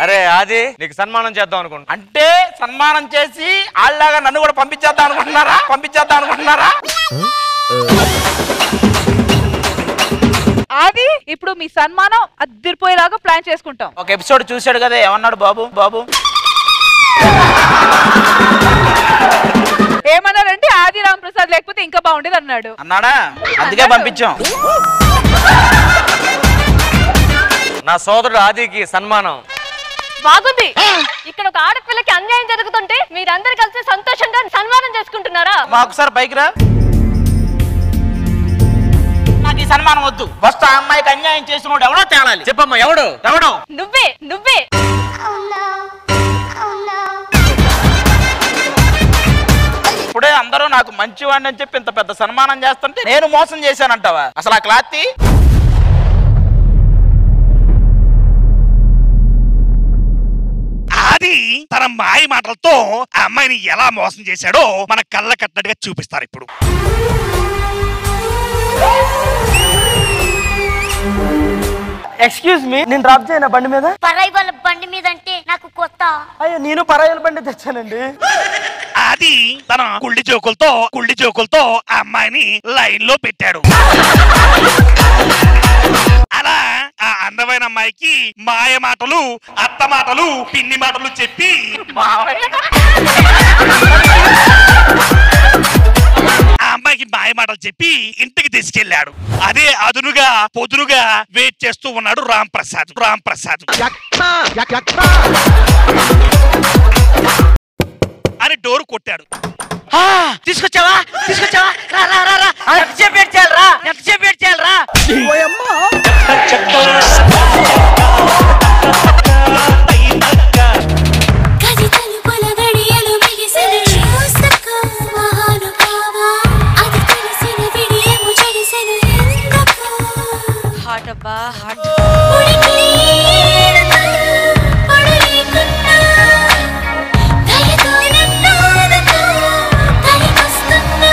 అరే అది నీకు సన్మానం చేద్దాం అనుకుంటా అంటే సన్మానం చేసి వాళ్ళలాగా నన్ను కూడా పంపించేద్దాం అనుకుంటున్నారా పంపించేద్దాం అనుకుంటున్నారా అది ఇప్పుడు మీ సన్మానం అద్దరిపోయేలాగా ప్లాన్ చేసుకుంటాం ఒక ఎపిసోడ్ చూశాడు కదా ఏమన్నాడు బాబు బాబు ఏమన్నారంటే ఆది రామ్ ప్రసాద్ లేకపోతే ఇంకా బాగుండేది అన్నాడు అన్నాడా అందుకే పంపించాం నా సోదరుడు ఆదికి సన్మానం బాగుంది ఇక్కడ ఒక ఆడపిల్లకి అన్యాయం జరుగుతుంటే మీరందరు కలిసి సంతోషంగా సన్మానం చేసుకుంటున్నారా మా ఒకసారి పైకి రా నాకు ఈ సన్మానం వద్దు ఫస్ట్ ఆ అమ్మాయికి అన్యాయం చేసినోడు ఎవడో తేలాలి చెప్పమ్మా ఎవడు ఎవడో నువ్వే నువ్వే ఇప్పుడే అందరూ నాకు మంచివాడిని అని చెప్పి ఇంత పెద్ద సన్మానం చేస్తుంటే నేను మోసం చేశానంటావా అసలు ఆ క్లాత్ తీ. అది తన మాయ మాటలతో ఆ అమ్మాయిని ఎలా మోసం చేశాడో మన కళ్ళ కట్టడిగా చూపిస్తారు ఇప్పుడు ఎక్స్క్యూజ్ మీ నేను డ్రాప్ చేయనా బండి మీద పరాయి వాళ్ళ బండి మీద అంటే నాకు కొత్త అయ్యో నేను పరాయిల బండి తెచ్చానండి అది తన కుళ్ళి జోకులతో కుళ్ళి జోకులతో ఆ అమ్మాయిని లైన్ లో పెట్టాడు అలా ఆ అందమైన అమ్మాయికి మాయ మాటలు అత్త మాటలు పిన్ని మాటలు చెప్పి ఆ అమ్మాయికి మాయ మాటలు చెప్పి ఇంటికి తీసుకెళ్లాడు అదే అదునుగా పొదునుగా వెయిట్ చేస్తూ ఉన్నాడు రామ్ ప్రసాద్ రామ్ ప్రసాద్ అని డోర్ కొట్టాడు తీసుకొచ్చావా తీసుకొచ్చావా రా రా రా రా ఎంతసేపు వెయిట్ చేయాలి రా ఎంతసేపు వెయిట్ చేయాలి రా గది తలుపుల గడియలు బిగిసిన చూస్తకు మహానుభావ అది తెలిసిన విడియము చెడిసెను ఎందుకు హాట్ అబ్బా హాట్ ఉడికి పడలేకున్నా దయతో నన్నాదకు దయకొస్తున్నా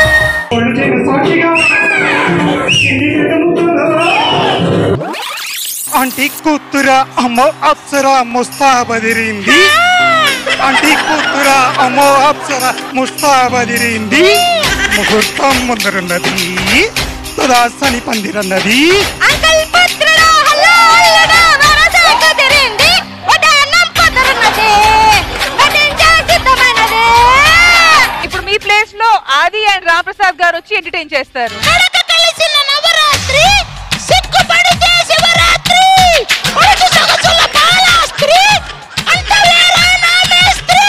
ఆంటీ కూతుర అమ్మో అప్సర ముస్తాబదిరింది ఆంటీ కూతుర అమ్మో అప్సర ముస్తాబదిరింది ముహూర్తం ముందరున్నది తుదాసని పందిరన్నది అంకల్ పుత్రుడా హలో అల్లుడా వరస కదిరింది వదనం పదరున్నదే వదించే సిద్ధమైనదే ఇప్పుడు మీ ప్లేస్ లో ఆది అండ్ రామ్ ప్రసాద్ గారు వచ్చి ఎంటర్టైన్ చేస్తారు నడక కలిసిన నవరాత్రి సిగ్గుపడితే శివరాత్రి పడుచు సొగసుల బాలాస్త్రి అంతవేరా నామేస్త్రి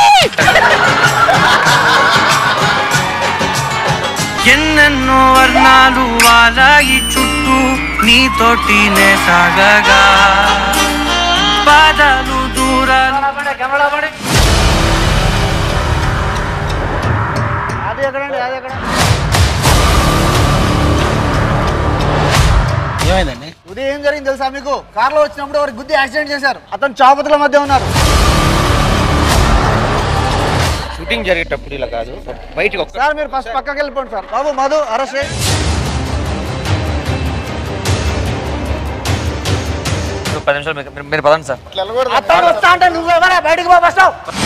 ఎన్నెన్నో వర్ణాలు వాలాయి చుట్టూ నీతోటినే సాగగా పాదాలు దూరాలు అది ఎక్కడండి అది ఎక్కడ ఏమైందండి ఉదయం ఏం జరిగింది తెలుసా మీకు కార్లో వచ్చినప్పుడు వారికి గుద్ది యాక్సిడెంట్ చేశారు అతను చాపతుల మధ్య ఉన్నారు షూటింగ్ జరిగేటప్పుడు ఇలా కాదు బయటికి ఒక్క సార్ మీరు ఫస్ట్ పక్కకి వెళ్ళిపోండి సార్ బాబు మధు అరెస్ట్ చేయండి. పది నిమిషాలు మీరు- మీరు పదండి సార్ అతను వస్తా అంటే నువ్వు ఎవరా బయటకు పో ఫస్ట్